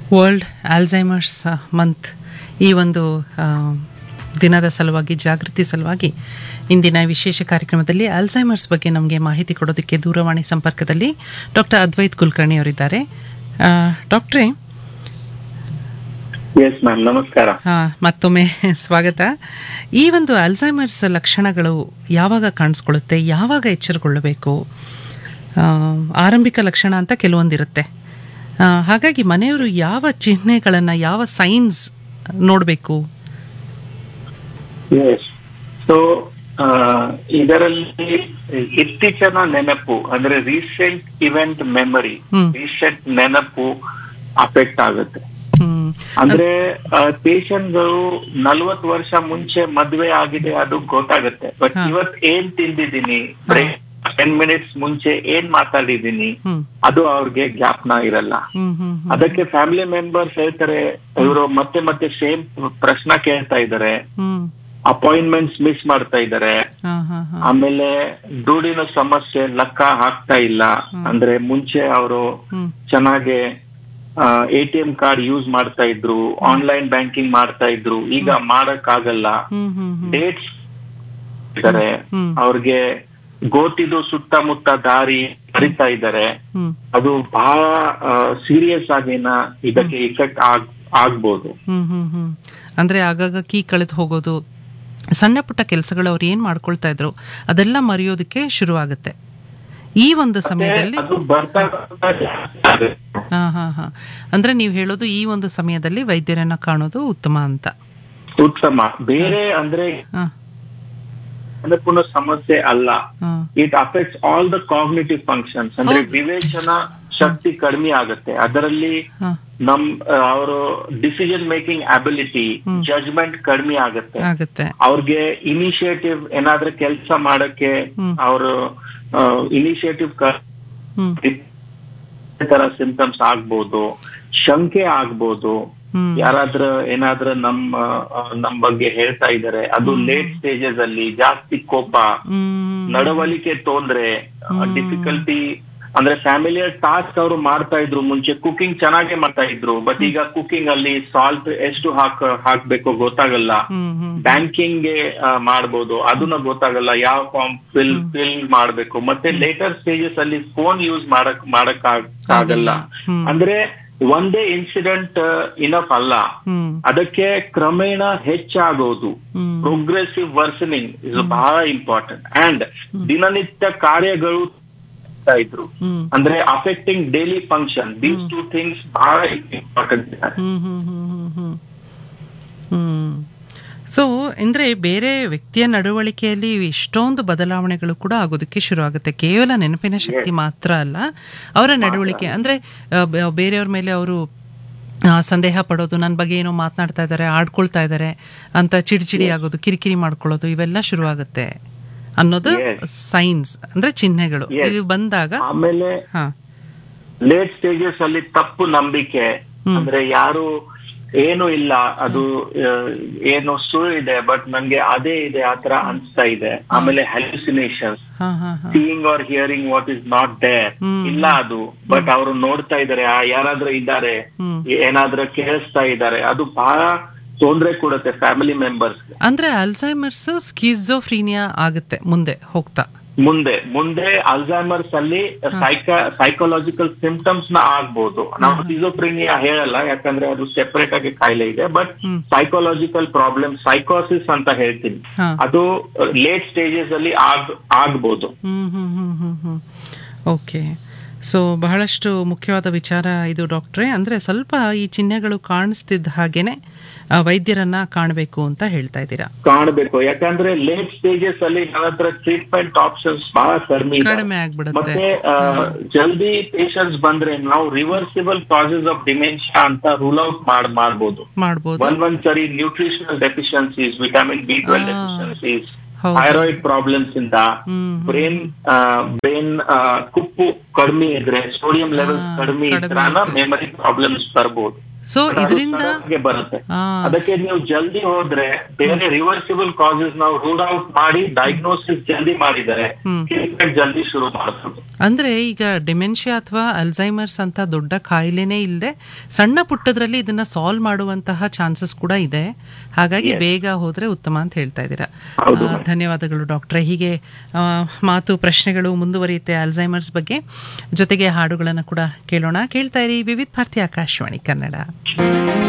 World Alzheimer's month ಈ ಒಂದು ಆ, ದಿನದ ಸಲುವಾಗಿ ಜಾಗೃತಿ ಸಲುವಾಗಿ ಇಂದಿನ ವಿಶೇಷ ಕಾರ್ಯಕ್ರಮದಲ್ಲಿ ಆಲ್ಝೈಮರ್ಸ್ ಬಗ್ಗೆ ನಮಗೆ ಮಾಹಿತಿ ಕೊಡೋದಕ್ಕೆ ದೂರವಾಣಿ ಸಂಪರ್ಕದಲ್ಲಿ ಡಾಕ್ಟರ್ ಅದ್ವೈತ್ ಕುಲಕರ್ಣಿ ಅವರಿದ್ದಾರೆ ಆ, ಡಾಕ್ಟ್ರೇ ಎಸ್ ಮ್ಯಾಮ್ ನಮಸ್ಕಾರ ಆ, ಮತ್ತೊಮ್ಮೆ ಸ್ವಾಗತ ಈ ಒಂದು ಅಲ್ಝೈಮರ್ಸ್ ಲಕ್ಷಣಗಳು ಯಾವಾಗ ಕಾಣಿಸ್ಕೊಳ್ಳುತ್ತೆ ಯಾವಾಗ ಎಚ್ಚರಗೊಳ್ಳಬೇಕು ಆ, ಆರಂಭಿಕ ಲಕ್ಷಣ ಅಂತ ಕೆಲವೊಂದಿರುತ್ತೆ ಆ, ಹಾಗಾಗಿ ಮನೆಯವರು ಯಾವ ಚಿಹ್ನೆಗಳನ್ನು ಯಾವ ಸೈನ್ಸ್ ನೋಡಬೇಕು ಎಸ್ ಸೊ ಇದರಲ್ಲಿ ಇತ್ತೀಚಿನ ನೆನಪು ಅಂದ್ರೆ ರೀಸೆಂಟ್ ಇವೆಂಟ್ ಮೆಮರಿ ಹ್ಮ್. ರೀಸೆಂಟ್ ನೆನಪು ಅಫೆಕ್ಟ್ ಆಗುತ್ತೆ ಹ್ಮ್ ಅಂದ್ರೆ ಪೇಷಂಟ್ಗಳು ನಲ್ವತ್ ವರ್ಷ ಮುಂಚೆ ಮದ್ವೆ ಆಗಿದೆ ಅದು ಗೊತ್ತಾಗುತ್ತೆ ಬಟ್ ಹಾ. ಇವತ್ ಏನ್ ತಿಂದಿದ್ದೀನಿ ಟೆನ್ ಮಿನಿಟ್ಸ್ ಮುಂಚೆ ಏನ್ ಮಾತಾಡಿದೀನಿ ಹ್ಮ್ ಅದು ಅವ್ರಿಗೆ ಜ್ಞಾಪನ ಇರಲ್ಲ ಹ್ಮ್ ಹ್ಮ್ ಹ್ಮ್ ಅದಕ್ಕೆ ಫ್ಯಾಮಿಲಿ ಮೆಂಬರ್ಸ್ ಹೇಳ್ತಾರೆ ಇವರು ಮತ್ತೆ ಮತ್ತೆ ಸೇಮ್ ಪ್ರಶ್ನೆ ಕೇಳ್ತಾ ಇದ್ದಾರೆ ಹ್ಮ್ ಅಪಾಯಿಂಟ್ಮೆಂಟ್ಸ್ ಮಿಸ್ ಮಾಡ್ತಾ ಇದ್ದಾರೆ ಹಾ ಹಾ ಹಾ ಆಮೇಲೆ ದುಡ್ಡಿನ ಸಮಸ್ಯೆ ಲೆಕ್ಕ ಹಾಕ್ತಾ ಇಲ್ಲ ಅಂದ್ರೆ ಮುಂಚೆ ಅವರು ಹ್ಮ್ ಚೆನ್ನಾಗಿ A T M card use ಮಾಡ್ತಾ ಇದ್ರು ಆನ್ಲೈನ್ ಬ್ಯಾಂಕಿಂಗ್ ಮಾಡ್ತಾ ಇದ್ರು ಈಗ ಮಾಡಕ್ ಆಗಲ್ಲ ಹ್ಮ್ ಹ್ಮ್ ಹ್ಮ್ ಡೇಟ್ಸ್ ಇದ್ದಾರೆ ಹ್ಮ್. ಅವ್ರಿಗೆ ಗೋತಿದು ಸುತ್ತಮುತ್ತ ದಾರಿ ಹರಿತಾ ಇದ್ದಾರೆ ಹ್ಮ್ ಅದು ಬಹಳ ಸೀರಿಯಸ್ ಆಗಿನ ಇದಕ್ಕೆ ಇಫೆಕ್ಟ್ ಆಗ್ ಆಗ್ಬೋದು ಹ್ಮ್ ಹ್ಮ್ ಹ್ಮ್ ಅಂದ್ರೆ ಆಗಾಗ ಕೀ ಕಳೆದು ಹೋಗೋದು ಸಣ್ಣ ಪುಟ್ಟ ಕೆಲಸಗಳು ಅವ್ರು ಏನ್ ಮಾಡ್ಕೊಳ್ತಾ ಇದ್ರು ಅದೆಲ್ಲ ಮರೆಯೋದಕ್ಕೆ ಶುರುವಾಗುತ್ತೆ ಈ ಒಂದು ಸಮಯದಲ್ಲಿ ಅದು ಬರ್ತಾ ಬರ್ತಾ ಜಾಸ್ತಿ ಆಗುತ್ತೆ. ಹಾ ಹಾ ಹಾ ಅಂದ್ರೆ ನೀವು ಹೇಳೋದು ಈ ಒಂದು ಸಮಯದಲ್ಲಿ ವೈದ್ಯರನ್ನ ಕಾಣೋದು ಉತ್ತಮ ಅಂತ ಉತ್ತಮ ಬೇರೆ ಅಂದ್ರೆ ಹಾ ನೆನಪಿನ ಸಮಸ್ಯೆ ಅಲ್ಲ ಹಾ it affects all the cognitive functions ಅಂದ್ರೆ ವಿವೇಚನ ಶಕ್ತಿ ಕಡಿಮೆ ಆಗುತ್ತೆ ಅದರಲ್ಲಿ ಹಾ ನಮ್ ಅವರು ಡಿಸಿಷನ್ ಮೇಕಿಂಗ್ ಅಬಿಲಿಟಿ ಜಜ್ಮೆಂಟ್ ಕಡಿಮೆ ಆಗುತ್ತೆ ಆಗುತ್ತೆ ಅವ್ರಿಗೆ ಇನಿಷಿಯೇಟಿವ್ ಏನಾದ್ರೂ ಕೆಲಸ ಮಾಡಕ್ಕೆ ಹ್ಮ್. ಅವರು ಇನಿಷಿಯೇಟಿವ್ ಹ್ಮ್ ತರ ಸಿಂಟಮ್ಸ್ ಆಗ್ಬೋದು ಶಂಕೆ ಆಗ್ಬೋದು ಹ್ಮ್ ಯಾರಾದ್ರೂ ಏನಾದ್ರೂ ನಮ್ಮ ಆ, ನಮ್ ಬಗ್ಗೆ ಹೇಳ್ತಾ ಇದ್ದಾರೆ ಅದು ಲೇಟ್ ಸ್ಟೇಜಸ್ ಅಲ್ಲಿ ಜಾಸ್ತಿ ಕೋಪ ಹ್ಮ್ ನಡವಳಿಕೆ ತೊಂದ್ರೆ ಡಿಫಿಕಲ್ಟಿ ಅಂದ್ರೆ ಫ್ಯಾಮಿಲಿಯರ್ ಟಾಸ್ಕ್ ಅವರು ಮಾಡ್ತಾ ಇದ್ರು ಮುಂಚೆ ಕುಕಿಂಗ್ ಚೆನ್ನಾಗೆ ಮಾಡ್ತಾ ಇದ್ರು ಬಟ್ ಈಗ ಕುಕಿಂಗ್ ಅಲ್ಲಿ ಸಾಲ್ಟ್ ಎಷ್ಟು ಹಾಕ್ ಹಾಕ್ಬೇಕು ಗೊತ್ತಾಗಲ್ಲ ಹ್ಮ್ ಹ್ಮ್ ಬ್ಯಾಂಕಿಂಗ್ ಗೆ ಆ, ಮಾಡ್ಬೋದು ಅದನ್ನ ಗೊತ್ತಾಗಲ್ಲ ಯಾವ ಫಾರ್ಮ್ ಫಿಲ್ ಫಿಲ್ ಮಾಡ್ಬೇಕು ಮತ್ತೆ ಲೇಟರ್ ಸ್ಟೇಜಸ್ ಅಲ್ಲಿ ಫೋನ್ ಯೂಸ್ ಮಾಡಕ್ ಮಾಡಕ್ ಆಗ್- ಆಗಲ್ಲ ಹ್ಮ್. ಅಂದ್ರೆ ಒಂದೇ ಇನ್ಸಿಡೆಂಟ್ ಇನಫ್ ಅಲ್ಲ ಹ್ಮ್ ಅದಕ್ಕೆ ಕ್ರಮೇಣ ಹೆಚ್ಚಾಗೋದು ಹ್ಮ್ ಪ್ರೋಗ್ರೆಸಿವ್ ವರ್ಸನಿಂಗ್ ಇಸ್ ಬಹಳ ಇಂಪಾರ್ಟೆಂಟ್ ಅಂಡ್ ದಿನನಿತ್ಯ ಕಾರ್ಯಗಳು ಮಾಡ್ತಾ ಇದ್ರು ಹ್ಮ್ ಅಂದ್ರೆ affecting daily function these two things ಬಹಳ important hmm hmm hmm hmm hmm hmm so ಅಂದ್ರೆ ಬೇರೆ ವ್ಯಕ್ತಿಯ ನಡವಳಿಕೆಯಲ್ಲಿ ಇಷ್ಟೊಂದು ಬದಲಾವಣೆಗಳು ಕೂಡ ಆಗೋದಕ್ಕೆ ಶುರು ಆಗುತ್ತೆ ಕೇವಲ ನೆನಪಿನ ಶಕ್ತಿ ಮಾತ್ರ ಅಲ್ಲ ಅವರ ನಡವಳಿಕೆ ಅಂದ್ರೆ ಆ, ಬ- ಬೇರೆಯವ್ರ ಮೇಲೆ ಅವರು ಸಂದೇಹ ಪಡೋದು ನನ್ನ ಬಗ್ಗೆ ಏನೋ ಮಾತನಾಡ್ತಾ ಇದ್ದಾರೆ ಆಡ್ಕೊಳ್ತಾ ಇದ್ದಾರೆ ಅಂತ ಚಿಡಿಚಿಡಿ ಆಗೋದು ಕಿರಿಕಿರಿ ಮಾಡ್ಕೊಳ್ಳೋದು ಇವೆಲ್ಲ ಶುರುವಾಗುತ್ತೆ ಅನ್ನೋದು Yes. ಸೈನ್ಸ್ ಅಂದ್ರೆ ಚಿಹ್ನೆಗಳು Yes. ಇದು ಬಂದಾಗ ಆಮೇಲೆ ಹಾ ಲೇಟ್ ಸ್ಟೇಜಸ್ ಅಲ್ಲಿ ತಪ್ಪು ನಂಬಿಕೆ ಅಂದ್ರೆ ಯಾರು ಏನು ಇಲ್ಲ ಅದು ಆ, ಏನು ಸುಳ್ಳು ಇದೆ ಬಟ್ ನಂಗೆ ಅದೇ ಇದೆ ಆತರ ಅನ್ಸ್ತಾ ಇದೆ ಆಮೇಲೆ ಹ್ಯಾಲ್ಯುಸಿನೇಷನ್ಸ್ ಹಾ ಹಾ ಹಾ seeing or hearing what is not there hmm. ಇಲ್ಲ ಅದು ಬಟ್ ಅವರು ನೋಡ್ತಾ ಇದಾರೆ ಆ ಯಾರಾದ್ರೂ ಇದ್ದಾರೆ ಹ್ಮ್ ಏನಾದ್ರೂ ಕೇಳಿಸ್ತಾ ಇದ್ದಾರೆ ಅದು ಬಹಳ ತೊಂದ್ರೆ ಕೊಡುತ್ತೆ ಫ್ಯಾಮಿಲಿ ಮೆಂಬರ್ಸ್ ಅಂದ್ರೆ ಅಲ್ಝೈಮರ್ಸ್ ಸ್ಕಿಜೋಫ್ರೀನಿಯಾ ಆಗುತ್ತೆ ಮುಂದೆ ಹೋಗ್ತಾ ಮುಂದೆ ಮುಂದೆ ಅಲ್ಝೈಮರ್ಸ್ ಅಲ್ಲಿ ಸೈಕ ಸೈಕಾಲಜಿಕಲ್ ಸಿಂಪ್ಟಮ್ಸ್ ನ ಆಗ್ಬೋದು ನಾವು ಸಿಜೋಪ್ರಿನಿಯಾ ಹೇಳಲ್ಲ ಯಾಕಂದ್ರೆ ಅದು ಸೆಪರೇಟ್ ಆಗಿ ಕಾಯಿಲೆ ಇದೆ ಬಟ್ ಹ್ಮ್. ಸೈಕಾಲಜಿಕಲ್ ಪ್ರಾಬ್ಲಮ್ ಸೈಕೋಸಿಸ್ ಅಂತ ಹೇಳ್ತೀನಿ ಹಾ ಅದು ಲೇಟ್ ಸ್ಟೇಜಸ್ ಅಲ್ಲಿ ಆಗ್ ಆಗ್ಬೋದು ಹ್ಮ್ ಹ್ಮ್ ಹ್ಮ್ ಹ್ಮ್ ಹ್ಮ್ ಓಕೆ ಸೊ ಬಹಳಷ್ಟು ಮುಖ್ಯವಾದ ವಿಚಾರ ಇದು ಡಾಕ್ಟ್ರೇ ಅಂದ್ರೆ ಸ್ವಲ್ಪ ಈ ಚಿಹ್ನೆಗಳು ಕಾಣಿಸ್ತಿದ್ದ ಹಾಗೇನೆ ಆ, ವೈದ್ಯರನ್ನ ಕಾಣಬೇಕು ಅಂತ ಹೇಳ್ತಾ ಇದ್ದೀರಾ ಕಾಣಬೇಕು ಯಾಕಂದ್ರೆ ಲೇಟ್ ಸ್ಟೇಜಸ್ ಅಲ್ಲಿ ನನ್ನ ಹತ್ರ ಟ್ರೀಟ್ಮೆಂಟ್ ಆಪ್ಷನ್ಸ್ ಬಹಳ ಕಡಿಮೆ ಇದೆ ಕಡಿಮೆ ಆಗ್ಬಿಡುತ್ತೆ ಮತ್ತೆ ಆ, ಜಲ್ದಿ ಪೇಷಂಟ್ಸ್ ಬಂದ್ರೆ ನಾವು ರಿವರ್ಸಿಬಲ್ ಕಾಸಸ್ ಆಫ್ ಡಿಮೆನ್ಷಿಯಾ ಅಂತ ರೂಲ್ ಔಟ್ ಮಾಡ್ ಮಾಡ್ಬೋದು ಮಾಡ್ಬೋದು ಒಂದ್ ಒಂದ್ ಸರಿ nutritional deficiencies vitamin B twelve ಆ. ಡೆಫಿಷಿಯನ್ಸೀಸ್ ಹೌದು. ಥೈರಾಯ್ಡ್ ಪ್ರಾಬ್ಲಮ್ಸ್ ಇಂದ ಹ್ಮ್ ಬ್ರೈನ್ ಬ್ರೈನ್ ಕುಪ್ಪು ಕಡಿಮೆ ಇದ್ರೆ ಸೋಡಿಯಂ ಲೆವೆಲ್ ಆ, ಕಡಿಮೆ ಕಡಿಮೆ ಇದ್ರಾನ ಇದ್ರೆ. ಮೆಮರಿ ಪ್ರಾಬ್ಲಮ್ಸ್ ಬರ್ಬೋದು ಸೊ ಇದರಿಂದ ಗೆ ಬರುತ್ತೆ ಆ, ಅದಕ್ಕೆ ನೀವು ಜಲ್ದಿ ಹೋದ್ರೆ ಬೇರೆ ರಿವರ್ಸಿಬಲ್ ಕಾಸಸ್ ನಾವು ರೂಲ್ ಔಟ್ ಮಾಡಿ ಡಯಾಗ್ನೋಸಿಸ್ ಜಲ್ದಿ ಮಾಡಿದರೆ ಹ್ಮ್. ಟ್ರೀಟ್ಮೆಂಟ್ ಜಲ್ದಿ ಶುರು ಮಾಡ್ಬೋದು ಅಂದ್ರೆ ಈಗ ಡಿಮೆನ್ಷಿಯಾ ಅಥವಾ ಅಲ್ಝೈಮರ್ಸ್ ಅಂತ ದೊಡ್ಡ ಕಾಯಿಲೆನೇ ಇಲ್ಲದೆ ಸಣ್ಣ ಪುಟ್ಟದ್ರಲ್ಲಿ ಇದನ್ನ ಸಾಲ್ವ್ ಮಾಡುವಂತಹ ಚಾನ್ಸಸ್ ಕೂಡ ಇದೆ ಹಾಗಾಗಿ ಬೇಗ ಹೋದ್ರೆ ಉತ್ತಮ ಅಂತ ಹೇಳ್ತಾ ಇದ್ದೀರಾ ಹೌದು ಆ, ಧನ್ಯವಾದಗಳು ಡಾಕ್ಟ್ರೆ ಹೀಗೆ ಆ, ಮಾತು ಪ್ರಶ್ನೆಗಳು ಮುಂದುವರಿಯುತ್ತೆ ಅಲ್ಝೈಮರ್ಸ್ ಬಗ್ಗೆ ಜೊತೆಗೆ ಹಾಡುಗಳನ್ನು ಕೂಡ ಕೇಳೋಣ ಕೇಳ್ತಾ ಇರಿ ವಿವಿಧ ಭಾರತಿ ಆಕಾಶವಾಣಿ ಕನ್ನಡ